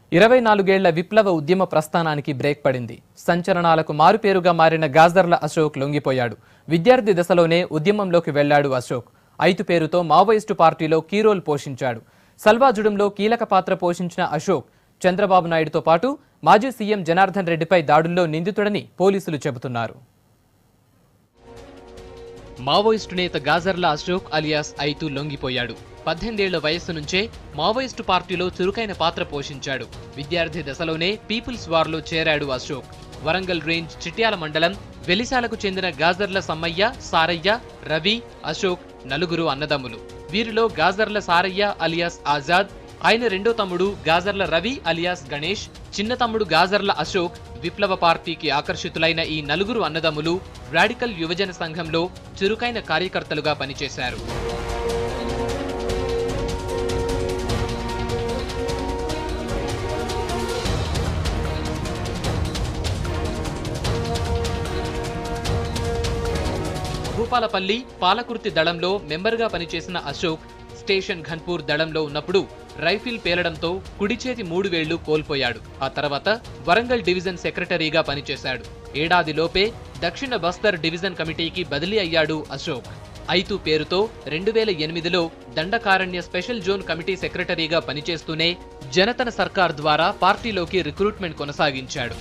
ఇరవై నాలుగేళ్ల విప్లవ ఉద్యమ ప్రస్థానానికి బ్రేక్ పడింది సంచలనాలకు మారుపేరుగా మారిన గాజర్ల అశోక్ లొంగిపోయాడు విద్యార్థి దశలోనే ఉద్యమంలోకి వెళ్లాడు అశోక్ ఐతు పేరుతో మావోయిస్టు పార్టీలో కీరోల్ పోషించాడు సల్వాజుడంలో కీలక పాత్ర పోషించిన అశోక్ చంద్రబాబు నాయుడుతో పాటు మాజీ సీఎం జనార్దన్ రెడ్డిపై దాడుల్లో నిందితుడని పోలీసులు చెబుతున్నారు మావోయిస్టు నేత గాజర్ల అశోక్ అలియాస్ ఐతు లొంగిపోయాడు పద్దెనిమిదేళ్ల వయస్సు నుంచే మావోయిస్టు పార్టీలో చురుకైన పాత్ర పోషించాడు విద్యార్థి దశలోనే పీపుల్స్ వార్లో చేరాడు అశోక్ వరంగల్ రేంజ్ చిట్యాల మండలం వెలిశాలకు చెందిన గాజర్ల సమ్మయ్య సారయ్య రవి అశోక్ నలుగురు అన్నదమ్ములు వీరిలో గాజర్ల సారయ్య అలియాస్ ఆజాద్ ఆయన రెండో తమ్ముడు గాజర్ల రవి అలియాస్ గణేష్ చిన్న తమ్ముడు గాజర్ల అశోక్ విప్లవ పార్టీకి ఆకర్షితులైన ఈ నలుగురు అన్నదమ్ములు రాడికల్ యువజన సంఘంలో చురుకైన కార్యకర్తలుగా పనిచేశారు భూపాలపల్లి పాలకుర్తి దళంలో మెంబర్గా పనిచేసిన అశోక్ స్టేషన్ ఘన్పూర్ దళంలో ఉన్నప్పుడు రైఫిల్ పేలడంతో కుడి చేతి మూడు వేళ్లు కోల్పోయాడు ఆ తర్వాత వరంగల్ డివిజన్ సెక్రటరీగా పనిచేశాడు ఏడాదిలోపే దక్షిణ బస్తర్ డివిజన్ కమిటీకి బదిలీ అయ్యాడు అశోక్ ఐతు పేరుతో రెండు వేల ఎనిమిదిలో దండకారణ్య స్పెషల్ జోన్ కమిటీ సెక్రటరీగా పనిచేస్తూనే జనతన సర్కార్ ద్వారా పార్టీలోకి రిక్రూట్మెంట్ కొనసాగించాడు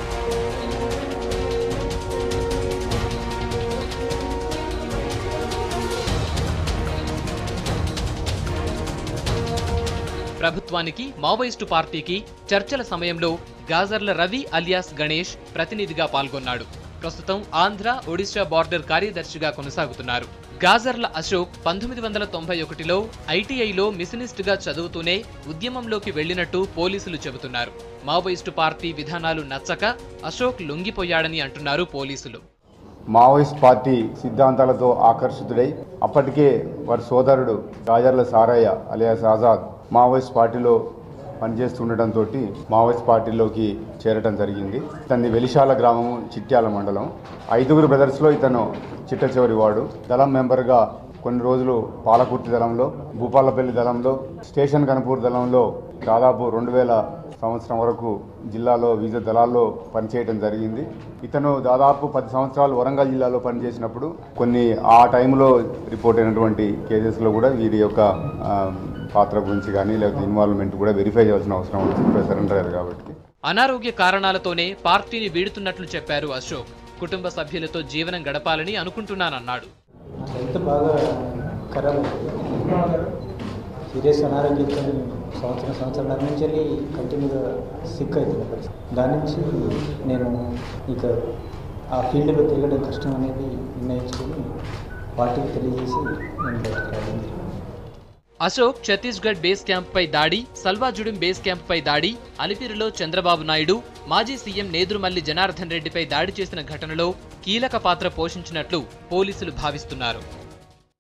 ప్రభుత్వానికి మావోయిస్టు పార్టీకి చర్చల సమయంలో గాజర్ల రవి అలియాస్ గణేష్ ప్రతినిధిగా పాల్గొన్నాడు ప్రస్తుతం ఆంధ్ర ఒడిశా బార్డర్ కార్యదర్శిగా కొనసాగుతున్నారు గాజర్ల అశోక్ పంతొమ్మిది వందల తొంభై ఒకటిలో ఐటీఐలో మిషనిస్టుగా చదువుతూనే ఉద్యమంలోకి వెళ్లినట్టు పోలీసులు చెబుతున్నారు మావోయిస్టు పార్టీ విధానాలు నచ్చక అశోక్ లొంగిపోయాడని అంటున్నారు పోలీసులు మావోయిస్ట్ పార్టీ సిద్ధాంతాలతో ఆకర్షితుడై అప్పటికే వారి సోదరుడు రాజర్ల సారయ్య అలియాస్ ఆజాద్ మావోయిస్ట్ పార్టీలో పనిచేస్తుండటంతో మావోయిస్ట్ పార్టీలోకి చేరటం జరిగింది ఇతన్ని వెలిశాల గ్రామం చిట్యాల మండలం ఐదుగురు బ్రదర్స్లో ఇతను చిట్ట చివరి వాడు దళం మెంబర్గా కొన్ని రోజులు పాలకుర్తి దళంలో భూపాలపల్లి దళంలో స్టేషన్ కనుపూర్ దళంలో దాదాపు రెండు వేల సంవత్సరం వరకు జిల్లాలో వివిధ దళాల్లో పనిచేయడం జరిగింది ఇతను దాదాపు పది సంవత్సరాలు వరంగల్ జిల్లాలో పనిచేసినప్పుడు కొన్ని ఆ టైంలో రిపోర్ట్ అయినటువంటి కేసెస్లో కూడా వీరి యొక్క ఆ, పాత్ర గురించి కానీ లేకపోతే ఇన్వాల్వ్మెంట్ కూడా వెరిఫై చేయాల్సిన అవసరం ఉంది సరెండర్ అయ్యారు కాబట్టి అనారోగ్య కారణాలతోనే పార్టీని వీడుతున్నట్లు చెప్పారు అశోక్ కుటుంబ సభ్యులతో జీవనం గడపాలని అనుకుంటున్నానన్నాడు నా హెల్త్ బాగా ఖరాబ్ అయింది సీరియస్ అనారోగ్యంతో నేను సంవత్సరం సంవత్సరం నుంచి వెళ్ళి కంటిన్యూగా సిక్ అవుతున్న పరిస్థితి దాని నుంచి నేను ఇక ఆ ఫీల్డ్లో తిరగడం కష్టం అనేది నిర్ణయించుకొని పార్టీకి తెలియజేసి నేను బయటకు రావడం జరిగింది అశోక్ ఛత్తీస్గఢ్ బేస్ క్యాంప్ పై దాడి సల్వాజుడిం బేస్ క్యాంప్ పై దాడి అలిపిరిలో చంద్రబాబు నాయుడు మాజీ సీఎం నేదురుమల్లి జనార్దన్ రెడ్డిపై దాడి చేసిన ఘటనలో కీలక పాత్ర పోషించినట్లు పోలీసులు భావిస్తున్నారు